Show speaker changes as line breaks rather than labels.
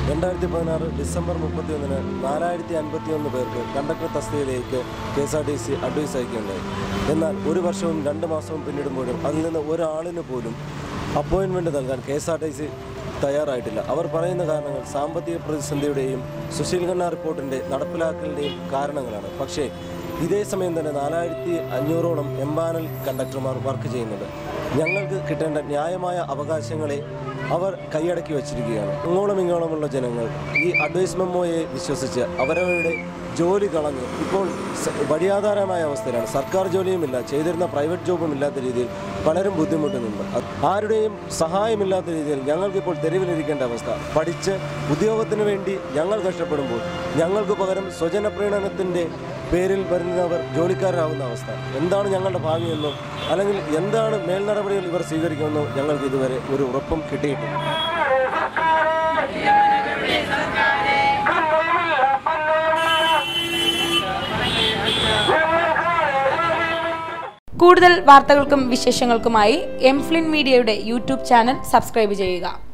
രണ്ടായിരത്തി പതിനാറ് ഡിസംബർ മുപ്പത്തിയൊന്നിന് നാലായിരത്തി അൻപത്തിയൊന്ന് പേർക്ക് കണ്ടക്ടർ തസ്തികയിലേക്ക് K S R T C advise അയക്കുകയുണ്ടായി എന്നാൽ ഒരു വർഷവും രണ്ട് മാസവും പിന്നിടുമ്പോഴും അതിൽ നിന്ന് ഒരാളിന് പോലും അപ്പോയിൻമെൻറ്റ് നൽകാൻ K S R T C തയ്യാറായിട്ടില്ല അവർ പറയുന്ന കാരണങ്ങൾ സാമ്പത്തിക പ്രതിസന്ധിയുടെയും സുശീൽ ഖന്ന റിപ്പോർട്ടിൻ്റെ നടപ്പിലാക്കലിൻ്റെയും കാരണങ്ങളാണ് പക്ഷേ ഇതേ സമയം തന്നെ നാലായിരത്തി അഞ്ഞൂറോളം എംപാനൽ കണ്ടക്ടർമാർ വർക്ക് ചെയ്യുന്നുണ്ട് ഞങ്ങൾക്ക് കിട്ടേണ്ട ന്യായമായ അവകാശങ്ങളെ അവർ കൈയടക്കി വച്ചിരിക്കുകയാണ് അങ്ങോളം ഇങ്ങോളമുള്ള ജനങ്ങൾ ഈ അഡ്വൈസ് മെമ്മോയെ വിശ്വസിച്ച് അവരവരുടെ ജോലി കളഞ്ഞ് ഇപ്പോൾ സ- വഴിയാധാരമായ അവസ്ഥയിലാണ് സർക്കാർ ജോലിയുമില്ല ചെയ്തിരുന്ന പ്രൈവറ്റ് ജോബും ഇല്ലാത്ത രീതിയിൽ പലരും ബുദ്ധിമുട്ടുന്നുണ്ട് അത് ആരുടെയും സഹായമില്ലാത്ത രീതിയിൽ ഞങ്ങൾക്കിപ്പോൾ തെരുവിലിരിക്കേണ്ട അവസ്ഥ പഠിച്ച് ഉദ്യോഗത്തിന് വേണ്ടി ഞങ്ങൾ കഷ്ടപ്പെടുമ്പോൾ ഞങ്ങൾക്ക് പകരം സ്വജന പ്രീണനത്തിൻ്റെ പേരിൽ വരുന്നവർ ജോലിക്കാരാകുന്ന അവസ്ഥ എന്താണ് ഞങ്ങളുടെ ഭാവിയെന്നോ അല്ലെങ്കിൽ എന്താണ് മേൽനടപടികൾ ഇവർ സ്വീകരിക്കുമെന്നോ ഞങ്ങൾക്ക് ഇതുവരെ ഒരു ഉറപ്പും കിട്ടിയിട്ടില്ല
കൂടുതൽ വാർത്തകൾക്കും വിശേഷങ്ങൾക്കുമായി എംഫ്ലിൻ മീഡിയയുടെ യൂട്യൂബ് ചാനൽ സബ്സ്ക്രൈബ് ചെയ്യുക